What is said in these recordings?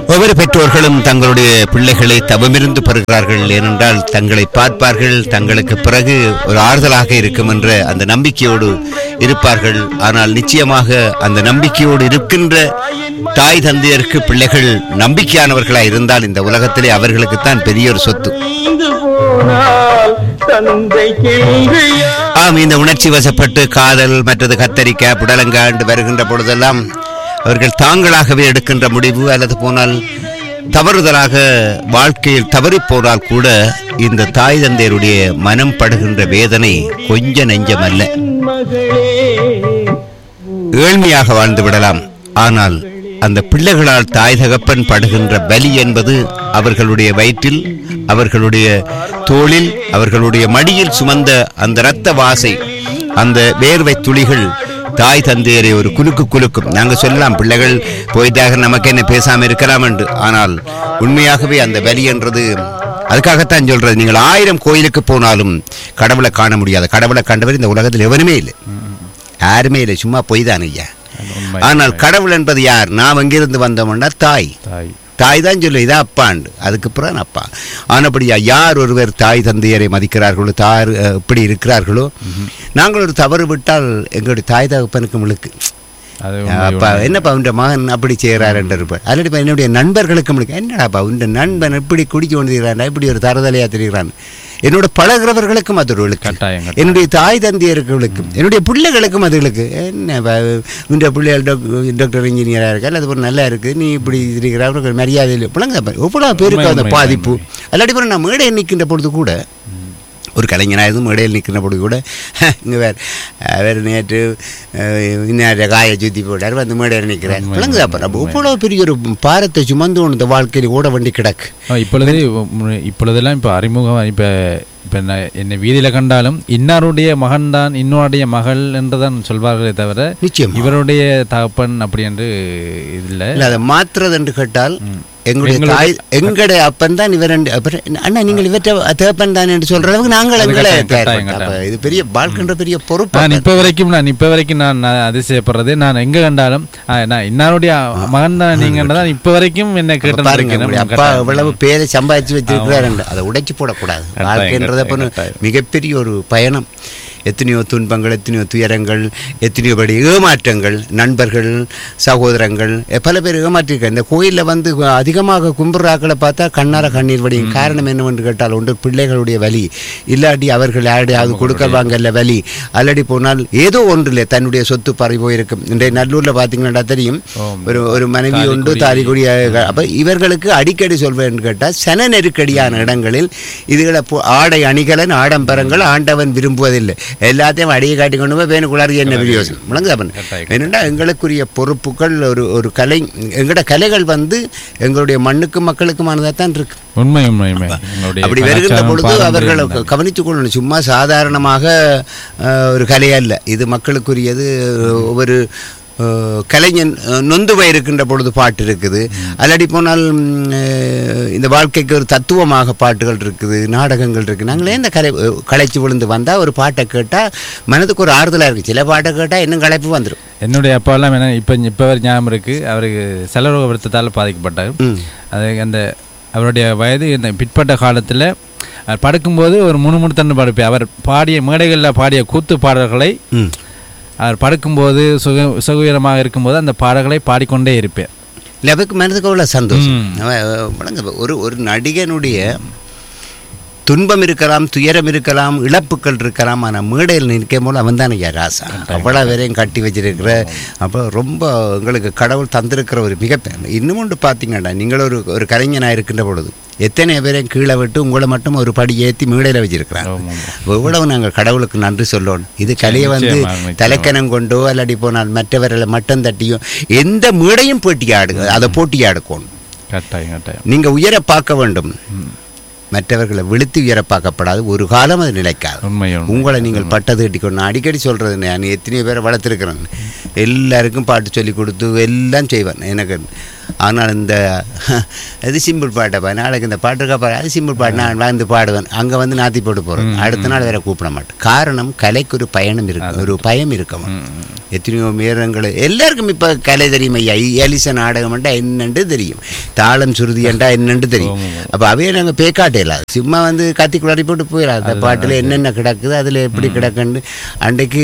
ஒவ்வொரு பெற்றோர்களும் தங்களுடைய பிள்ளைகளை தவமிருந்து பெறுகிறார்கள் ஏனென்றால் தங்களை பார்ப்பார்கள் தங்களுக்கு பிறகு ஒரு ஆறுதலாக இருக்கும் என்ற அந்த நம்பிக்கையோடு இருப்பார்கள் ஆனால் நிச்சயமாக அந்த நம்பிக்கையோடு இருக்கின்ற தாய் தந்தையருக்கு பிள்ளைகள் நம்பிக்கையானவர்களாக இருந்தால் இந்த உலகத்திலே அவர்களுக்குத்தான் பெரிய ஒரு சொத்து நீந்து போனால் தந்தை கேள்வியா ஆம் இந்த உணர்ச்சி வசப்பட்டு காதல் மற்றது கத்தரிக்காய் புடலங்காய் என்று வருகின்ற பொழுதெல்லாம் அவர்கள் தாங்களாகவே எடுக்கின்ற முடிவு அல்லது போனால் தவறுதலாக வாழ்க்கையில் தவறிப் போனால் கூட இந்த தாய் தந்தையருடைய மனம் படுகின்ற வேதனை கொஞ்ச நெஞ்சமல்ல மகளே ஏழ்மையாக வாழ்ந்து விடலாம் ஆனால் அந்த பிள்ளைகளால் தாய் தகப்பன் படுகின்ற வலி என்பது அவர்களுடைய வயிற்றில் அவர்களுடைய தோளில் அவர்களுடைய மடியில் சுமந்த அந்த இரத்த வாசை அந்த வேர்வை துளிகள் தாய் தந்தையரை ஒரு குலுக்கு குலுக்கும் நாங்க சொல்லலாம் பிள்ளைகள் போயிட்டாக நமக்கு என்ன பேசாம இருக்கலாம் என்று ஆனால் உண்மையாகவே அந்த வலி என்றது அதுக்காகத்தான் சொல்றது நீங்கள் ஆயிரம் கோயிலுக்கு போனாலும் கடவுளை காண முடியாது கடவுளை கண்டவர் இந்த உலகத்தில் எவனுமே இல்லை யாருமே இல்லை சும்மா பொய் தான் ஐயா அது உண்மை. ஆனால் கடவுள் என்பது யார் நாம் எங்கிருந்து வந்தோம்னா தாய் தாய் தாய் தான் சொல்லு இதான் அப்பாண்டு அதுக்கு பிறகு அப்பா ஆனபடியா யார் ஒருவர் தாய் தந்தையரை மதிக்கிறார்களோ தார் அஹ், இப்படி இருக்கிறார்களோ நாங்கள் ஒரு தவறு விட்டால் எங்களுடைய தாய் தகப்பனுக்கு முழுக்கு அது உண்மை, அப்பா உண்மை. என்னப்பா உண்ட மகன் அப்படி செய்கிறார் என்று இருப்பார் அல்லடி என்னுடைய நண்பர்களுக்கு முழுக்க என்னடாப்பா உண்ட நண்பன் இப்படி குடிக்க கொண்டிருக்கிறான் இப்படி ஒரு தரதலையா தெரிகிறான் என்னோட பழகிறவர்களுக்கும் அது ஒரு ஒழுக்கம். கட்டாயம், கட்டாயம். என்னுடைய தாய் தந்தையர்களுக்கும் என்னுடைய பிள்ளைகளுக்கும் அதுகளுக்கு என்ன ப- உன்ட பிள்ளைகள் டாக்- டாக்டர் இன்ஜினியராக இருக்கா அல்லது ஒரு நல்லா இருக்கு நீ இப்படி இருக்கிற அவருக்கு மரியாதை இல்லை பிள்ளைங்க எவ்வளோ பேருக்கு உண்மை, அந்த உண்மை, பாதிப்பு உண்மை. அல்லாடி பிறகு நான் மேடையில் நிற்கின்ற பொழுது கூட ஒரு கலைஞனாக இருந்து மேடையில் நிற்கிற பொழுது கூட இங்கே வேறு வேறு நேற்று இன்னும் காயை சுற்றி போட்டார் வந்து மேடையில் நிற்கிறேன் உண்மை, பிள்ளைங்க அப்புறம் அப்போ இவ்வளோ பெரிய ஒரு பாரத்தை சுமந்து கொண்டு இந்த வாழ்க்கையில் ஓட வண்டி கிடக்கு ஆ, இப்பொழுது உம், இப்பொழுதெல்லாம் இப்போ அறிமுகம் இப்போ இப்போ என்ன என்னை வீதியில் கண்டாலும் இன்னாருடைய மகன் தான் இன்னொருடைய மகள் என்றுதான் சொல்வார்களே தவிர நிச்சயம் இவருடைய தகப்பன் அப்படி என்று இல்லை இல்லை அதை மாற்றுறது என்று கேட்டால் எங்களுடைய எங்களுடைய- தாய் எங்களுடைய அப்பன் தான் இவர் ரெண்டு அப்புறம் அண்ணா நீங்கள் இவற்றை தேப்பன் தான் என்று சொல்ற அளவுக்கு நாங்கள் அது எங்களை கட்டாயம், தயார் கட்டாயம், பண்ணோம். அப்ப கட்டாயம். இது பெரிய வாழ்க்கைன்ற பெரிய பொறுப்பு நான் அப்ப. இப்போ வரைக்கும் நான் இப்போ வரைக்கும் நான் நான் அதிசயப்படுறது நான் எங்க கண்டாலும் ஆ, நான் இன்னாருடைய மகன் தான் நீங்கள் தான் இப்போ வரைக்கும் என்ன அப்ப பாருங்க உங்களுடைய அப்பா கேட்டு எவ்வளவு பேரை சம்பாதிச்சு வச்சிருக்கிறாரு அதை உடைச்சு போடக்கூடாது கட்டாயம், வாழ்க்கைன்றத கட்டாயம், அப்ப கட்டாயம். மிகப்பெரிய ஒரு பயணம் எத்தனையோ துன்பங்கள் எத்தனையோ துயரங்கள் எத்தனையோ படி ஏமாற்றங்கள் நண்பர்கள் சகோதரங்கள் எ- பல பேர் ஏமாற்றிருக்காங்க இந்த கோயிலில் வந்து அதிகமாக கும்பிட்றாக்களை பார்த்தா கண்ணார கண்ணீர் வடியும் காரணம் என்னவென்று கேட்டால் ஒன்று பிள்ளைகளுடைய வலி இல்லாட்டி அவர்கள் யாருடையாவது கொடுக்க வாங்கல வலி அல்லடி போனால் ஏதோ ஒன்றில் தன்னுடைய சொத்து பறி போயிருக்கும் இன்றைய நல்லூரில் பார்த்தீங்கன்னா தெரியும் ஆம். ஒரு ஒரு மனைவி தாலி உண்டு கொடி. தாலி கொடி அப்போ இவர்களுக்கு அடிக்கடி சொல்வேன் கேட்டால் சன நெருக்கடியான இடங்களில் இதுகளை போ- ஆடை அணிகலன் ஆடம்பரங்கள் ஆண்டவன் விரும்புவதில்லை எல்லாத்தையும் அடியை காட்டி கொண்டு போய் வேணுக்குள்ளார என்ன பிரயோசனம் முழங்குதா பண்ண கட்டாயம். என்னென்னா எங்களுக்குரிய பொறுப்புகள் ஒரு ஒரு கலை எங்களோட கலைகள் வந்து எங்களுடைய மண்ணுக்கும் மக்களுக்குமானதாக தான் இருக்கு உண்மை உண்மை உண்மை உங்களுடைய அப்படி வருகின்ற கலாச்சாரம், பொழுது பாரம்பரியம் அவர்களை தான். கவனித்துக் கொள்ளணும் சும்மா சாதாரணமாக அஹ், ஒரு கலை அல்ல இது மக்களுக்குரியது ஒரு அஹ், கலைஞன் அஹ், நொந்து போயிருக்கின்ற பொழுது பாட்டு இருக்குது அல்லாடி போனால் ம், அஹ், இந்த வாழ்க்கைக்கு ஒரு தத்துவமாக பாட்டுகள் இருக்குது நாடகங்கள் இருக்குது நாங்களே இந்த கலை அஹ், களைச்சு விழுந்து வந்தால் ஒரு பாட்டை கேட்டால் மனதுக்கு ஒரு ஆறுதலாக இருக்குது சில பாட்டை கேட்டால் இன்னும் களைப்பு வந்துடும் என்னுடைய அப்பா எல்லாம் என்ன இப்போ இப்போ வரை ஞாபகம் இருக்கு அவருக்கு செலரோக வருத்தத்தால் பாதிக்கப்பட்டார் ம். அது அந்த அவருடைய வயது இந்த பிற்பட்ட காலத்தில் அவர் படுக்கும்போது ஒரு முணுமுணுத்தன்னு படுப்பேன் அவர் பாடிய மேடைகளில் பாடிய கூத்து பாடல்களை ம் அவர் படுக்கும்போது சுக சுகவீரமாக இருக்கும்போது அந்த பாடல்களை பாடிக்கொண்டே இருப்பேன் இல்லை அவருக்கு மனதுக்கு அவ்வளோ சந்தோஷம் ம். அவன், அவன், வணங்க, ஒரு ஒரு நடிகனுடைய துன்பம் இருக்கலாம் துயரம் இருக்கலாம் இழப்புகள் இருக்கலாம் ஆனால் மேடையில் நிற்கும் போது அவன் தான் ஐயா ராசா அவ்வளோ வரையும் கட்டி வச்சிருக்கிற அப்போ ரொம்ப எங்களுக்கு கடவுள் தந்திருக்கிற ஒரு மிக இன்னும் ஒன்று பார்த்தீங்கடா நீங்கள் ஒரு ஒரு கலைஞனாக இருக்கின்ற பொழுது எத்தனை பேரையும் கீழே விட்டு உங்களை மட்டும் ஒரு படி ஏற்றி மேடையில் வச்சிருக்கிறாங்க ஆமாம், ஆமாம். எவ்வளவு நாங்கள் கடவுளுக்கு நன்றி சொல்லணும் இது கலையை வந்து நிச்சயமா, நிச்சயமா. தலைக்கணம் கொண்டோ அல்லாடி போனால் மற்றவர்களை மட்டம் தட்டியோ எந்த மேடையும் போட்டியாடு அதை போட்டியாடுக்கணும் கட்டாயம் கட்டாயம் நீங்கள் உயர பார்க்க வேண்டும் மற்றவர்களை விழுத்து உயர பார்க்கப்படாது ஒரு காலம் அது நிலைக்காது உண்மை உண்மை. உங்களை நீங்கள் பட்டது கட்டிக்கணும் நான் அடிக்கடி சொல்கிறது நான் எத்தனையோ பேரை வளர்த்துருக்கிறேன் எல்லாருக்கும் பாட்டு சொல்லி கொடுத்து எல்லாம் செய்வேன் எனக்கு ஆனால் இந்த அது சிம்பிள் பாட்டப்பா நாளைக்கு இந்த பாட்டு இருக்கா பாரு அது சிம்பிள் பாட்டு நான் வந்து பாடுவேன் அங்கே வந்து நாத்தி போட்டு போகிறேன் அடுத்த நாள் வேற கூப்பிட மாட்டேன் காரணம் கலைக்கு ஒரு பயணம் இருக்கு ஒரு பயம் இருக்கணும் எத்தனையோ மீறங்கள் எல்லாருக்கும் இப்போ கலை தெரியும் ஐயா எலிச நாடகம்ண்டா என்னன்னு தெரியும் தாளம் சுருதியண்டா என்னன்னு தெரியும் அப்போ அவையே நாங்கள் பேக்காட்டையில சும்மா வந்து கத்தி குளாடி போட்டு போயிடாது அந்த பாட்டில் என்னென்ன கிடக்குது அதில் எப்படி கிடக்குன்னு அன்றைக்கு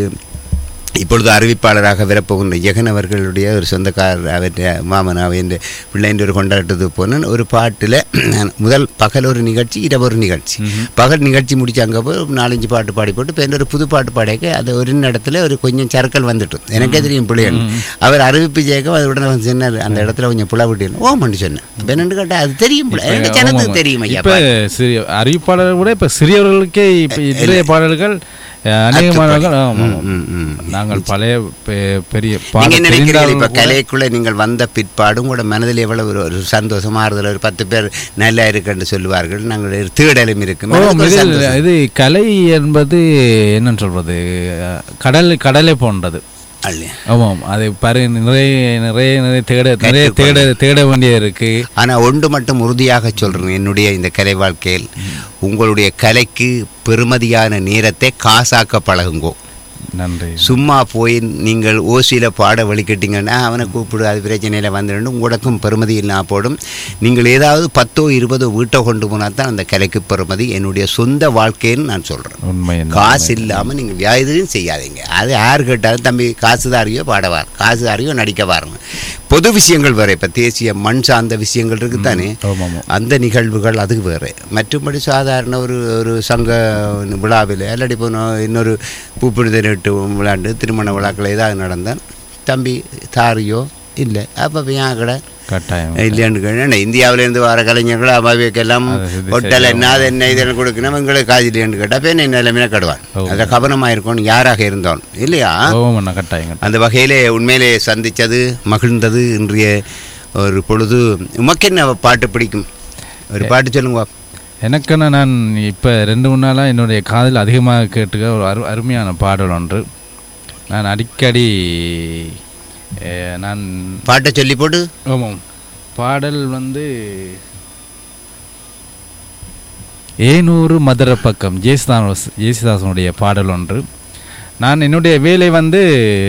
இப்பொழுது அறிவிப்பாளராக வரப்போகின்ற ஜெகன் அவர்களுடைய ஒரு சொந்தக்காரர் அவற்றை மாமன் அவன் பிள்ளைன்ற ஒரு கொண்டாட்டத்துக்கு போனேன் ஒரு பாட்டில் முதல் பகல் ஒரு நிகழ்ச்சி இரவு ஒரு நிகழ்ச்சி பகல் நிகழ்ச்சி முடிச்சு அங்கே போய் ஒரு நாலஞ்சு பாட்டு பாடி போட்டு இப்போ ஒரு புது பாட்டு பாடிக்க அது ஒரு இடத்துல ஒரு கொஞ்சம் சறுக்கல் வந்துட்டு எனக்கே தெரியும் பிள்ளைகள் அவர் அறிவிப்பு ஜெயக்கம் அது உடனே வந்து சொன்னார் அந்த இடத்துல கொஞ்சம் புலா விட்டு ஓ பண்ணி சொன்னேன் இப்போ என்னன்னு கேட்டால் அது தெரியும் பிள்ளை. எனக்கு ஜனத்துக்கு தெரியும் ஐயா இப்ப சிறிய அறிவிப்பாளர்கள் கூட இப்ப சிறியவர்களுக்கே இப்ப இன்றைய பாடல்கள் அஹ், அநேகமானவர்கள் ஆமா, ஆமா. ம், ம். நாங்கள் பழைய பெ- பெரிய நீங்க பாடல் என்ன நினைக்கிறீங்க தெரிந்தாலும் இப்ப கூட- கலைக்குள்ள நீங்கள் வந்த பிற்பாடும் கூட மனதில் எவ்வளவு ஒரு- ஒரு சந்தோஷம் ஆறுதல் ஒரு பத்து பேர் நல்லா இருக்குன்னு சொல்லுவார்கள் நாங்கள் ஒரு தேடலும் இருக்கு ஓ, மனதுக்கு ஒரு இது சந்தோஷம். இது கலை என்பது என்னன்னு சொல்றது அஹ், கடல் கடலை போன்றது அல்லையா? ஆமாம் அது பாரு நிறைய நிறைய நிறைய தேட நிறைய தேட தேட வேண்டியது இருக்கு ஆனா ஒன்று மட்டும் உறுதியாக சொல்றேன் என்னுடைய இந்த கலை வாழ்க்கையில் உங்களுடைய கலைக்கு பெருமதியான நேரத்தை காசாக்க பழகுங்கோ நன்றி சும்மா போய் நீங்கள் ஓசியில் பாட வலிக்கிட்டீங்கன்னா அவனை கூப்பிடு அது பிரச்சனையில் வந்துடும் உங்களுக்கும் பெருமதி இல்லாம போடும் நீங்கள் ஏதாவது பத்தோ இருபதோ வீட்டை கொண்டு போனால் தான் அந்த கலைக்கு பெருமதி என்னுடைய சொந்த வாழ்க்கைன்னு நான் சொல்கிறேன் உண்மை என்ன? காசு இல்லாமல் நீங்கள் வியாதியும் செய்யாதீங்க அது யார் கேட்டாலும் தம்பி காசுதாரியோ பாடவார் காசுதாரியோ நடிக்க வாருங்க பொது விஷயங்கள் வேறு இப்போ தேசிய மண் சார்ந்த விஷயங்கள் இருக்குது தானே ஆமாம் ஆமாம் அந்த நிகழ்வுகள் அதுக்கு வேறு மற்றபடி சாதாரண ஒரு ஒரு சங்க விழாவில் இல்லாட்டி இப்போ நான் இன்னொரு பூப்பிடுதல் இட்டு விளையாண்டு திருமண விழாக்கள் ஏதாவது நடந்தால் தம்பி தாரியோ இல்லை அப்போ ஏன் கடை கட்டாயம் இல்லையான்னு கேட்டா இந்தியாவிலேருந்து வர கலைஞர்கள் அவைக்கெல்லாம் அது இது ஒட்டல் என்ன அது என்ன இதெல்லாம் கொடுக்கணும் எங்களுக்கு காசு இல்லையான்னு கேட்டால் அப்போ என்ன நிலைமையில கடுவான் ஓ. அதை கவனமாக இருக்கணும் யாராக இருந்தாலும் இல்லையா ஓமண்ணா கட்டாயம் கட்டாயம். அந்த வகையிலே உண்மையிலே சந்தித்தது மகிழ்ந்தது இன்றைய ஒரு பொழுது உமக்கு என்ன பாட்டு பிடிக்கும் ஒரு பாட்டு சொல்லுங்க எனக்குன்னு நான் இப்போ ரெண்டு மூணு நாளாக என்னுடைய காதில் அதிகமாக கேட்டுக்க ஒரு அரு அருமையான பாடல் ஒன்று நான் அடிக்கடி அஹ், நான் பாட்டை சொல்லி போட்டு ஆமாம் பாடல் வந்து ஏனூறு மதுரை பக்கம் ஜேசுதாஸ் ஜேசுதாசனுடைய பாடல் ஒன்று நான் என்னுடைய வேலை வந்து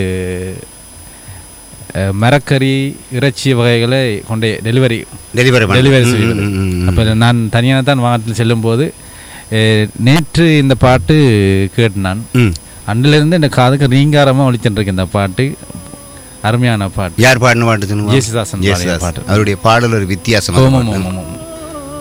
அஹ், மரக்கறி இறைச்சி வகைகளை கொண்டு டெலிவரி டெலிவரி டெலிவரி செய்வது அப்போ நான் தனியாக தான் வாகனத்தில் செல்லும்போது அஹ், நேற்று இந்த பாட்டு கேட்டு நான் ம் அன்றிலிருந்து இந்த காதுக்கு ரீங்காரமாக ஒழிச்சுட்டு இந்த பாட்டு அருமையான பாட்டு யார் பாடின பாட்டு சொல்லுங்க ஜேசுதாசன் பாடிய ஜேசுதாஸ் பாட்டு. அவருடைய பாடல் ஒரு வித்தியாசம் ஆமாம் ஆமாம் ஆமாம்